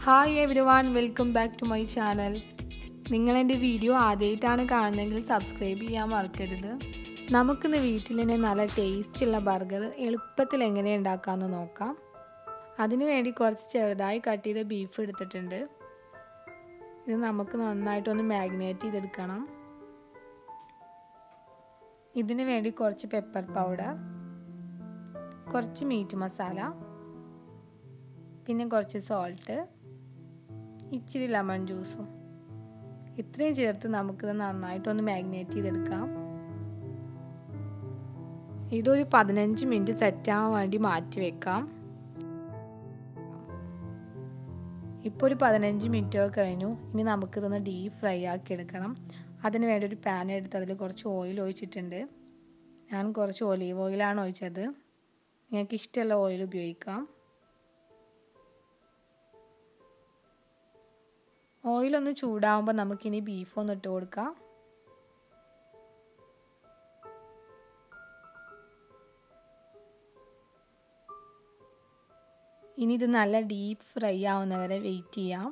hi everyone welcome back to my channel നിങ്ങൾ എൻ്റെ video ആദ്യമായിട്ടാണ് കാണുന്നതെങ്കിൽ സബ്സ്ക്രൈബ് ചെയ്യാൻ മറക്കരുത് നമുക്കിന്ന് വീട്ടിൽ തന്നെ നല്ല ടേസ്റ്റുള്ള ബർഗർ എളുപ്പത്തിൽ എങ്ങനെ ഉണ്ടാക്കാമെന്ന് നോക്കാം അതിനു വേണ്ടി കുറച്ച് ചെറുതായി കട്ട് ചെയ്ത ബീഫ് എടുത്തിട്ടുണ്ട് ഇത് നമുക്ക് നന്നായിട്ടൊന്ന് മാഗ്നേറ്റ് ചെയ്തെടുക്കണം ഇതിനു വേണ്ടി കുറച്ച് പെപ്പർ പൗഡർ കുറച്ച് മീറ്റ് മസാല പിന്നെ കുറച്ച് സോൾട്ട് ഇച്ചിരി ലെമൺ ജ്യൂസും ഇത്രയും ചേർത്ത് നമുക്കിത് നന്നായിട്ടൊന്ന് മാഗ്നേറ്റ് ചെയ്തെടുക്കാം ഇതൊരു പതിനഞ്ച് മിനിറ്റ് സെറ്റാകാൻ വേണ്ടി മാറ്റി വെക്കാം ഇപ്പോൾ ഒരു പതിനഞ്ച് മിനിറ്റ് കഴിഞ്ഞു ഇനി നമുക്കിതൊന്ന് ഡീപ്പ് ഫ്രൈ ആക്കി എടുക്കണം അതിന് വേണ്ടി ഒരു പാൻ എടുത്ത് അതിൽ കുറച്ച് ഓയിൽ ഒഴിച്ചിട്ടുണ്ട് ഞാൻ കുറച്ച് ഒലീവ് ഓയിലാണ് ഒഴിച്ചത് നിങ്ങൾക്ക് ഇഷ്ടമുള്ള ഓയിൽ ഉപയോഗിക്കാം ഓയിലൊന്ന് ചൂടാവുമ്പോൾ നമുക്കിനി ബീഫ് ഒന്ന് ഇട്ട് കൊടുക്കാം ഇനി ഇത് നല്ല ഡീപ്പ് ഫ്രൈ ആവുന്നവരെ വെയിറ്റ് ചെയ്യാം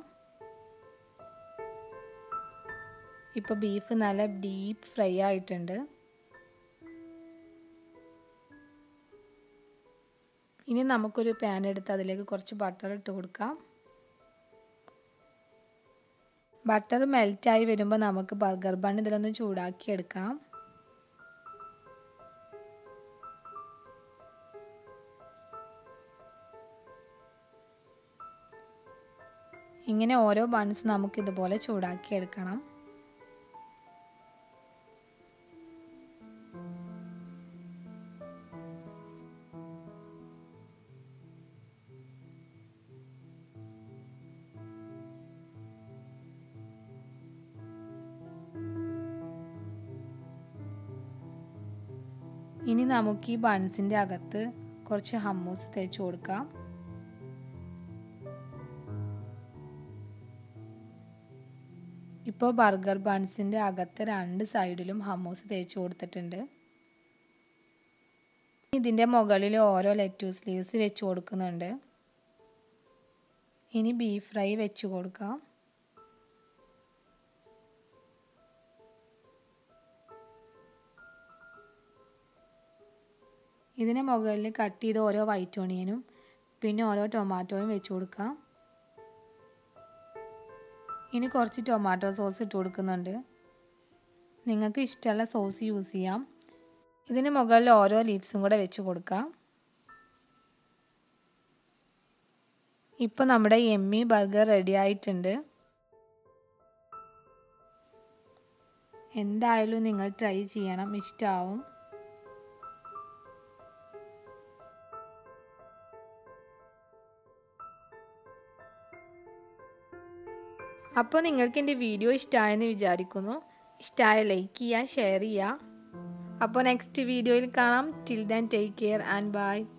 ഇപ്പോൾ ബീഫ് നല്ല ഡീപ്പ് ഫ്രൈ ആയിട്ടുണ്ട് ഇനി നമുക്കൊരു പാൻ എടുത്ത് അതിലേക്ക് കുറച്ച് ബട്ടർ ഇട്ട് കൊടുക്കാം ബട്ടർ മെൽറ്റായി വരുമ്പോൾ നമുക്ക് ബർഗർ ബൺ ഇതിലൊന്ന് ചൂടാക്കി എടുക്കാം ഇങ്ങനെ ഓരോ ബൺസ് നമുക്ക് ഇതുപോലെ ചൂടാക്കി എടുക്കണം ഇനി നമുക്ക് ഈ ബൺസിൻ്റെ അകത്ത് കുറച്ച് ഹമ്മൂസ് തേച്ച് കൊടുക്കാം ഇപ്പോൾ ബർഗർ ബൺസിൻ്റെ അകത്ത് രണ്ട് സൈഡിലും ഹമ്മൂസ് തേച്ച് കൊടുത്തിട്ടുണ്ട് ഇതിൻ്റെ മുകളിൽ ഓരോ ലെറ്റൂസ് ലീവ്സ് വെച്ച് കൊടുക്കുന്നുണ്ട് ഇനി ബീഫ് ഫ്രൈ വെച്ച് കൊടുക്കാം ഇതിന് മുകളിൽ കട്ട് ചെയ്ത് ഓരോ വൈറ്റ് ഓണിയനും പിന്നെ ഓരോ ടൊമാറ്റോയും വെച്ച് കൊടുക്കാം ഇനി കുറച്ച് ടൊമാറ്റോ സോസ് ഇട്ട് കൊടുക്കുന്നുണ്ട് നിങ്ങൾക്ക് ഇഷ്ടമുള്ള സോസ് യൂസ് ചെയ്യാം ഇതിന് മുകളിൽ ഓരോ ലീവ്സും കൂടെ വെച്ച് കൊടുക്കാം ഇപ്പോൾ നമ്മുടെ എമ്മി ബർഗർ റെഡി ആയിട്ടുണ്ട് എന്തായാലും നിങ്ങൾ ട്രൈ ചെയ്യണം ഇഷ്ടമാവും അപ്പോൾ നിങ്ങൾക്ക് എൻ്റെ വീഡിയോ ഇഷ്ടമായെന്ന് വിചാരിക്കുന്നു ഇഷ്ടമായ ലൈക്ക് ചെയ്യുക ഷെയർ ചെയ്യുക അപ്പോൾ നെക്സ്റ്റ് വീഡിയോയിൽ കാണാം till then take care and by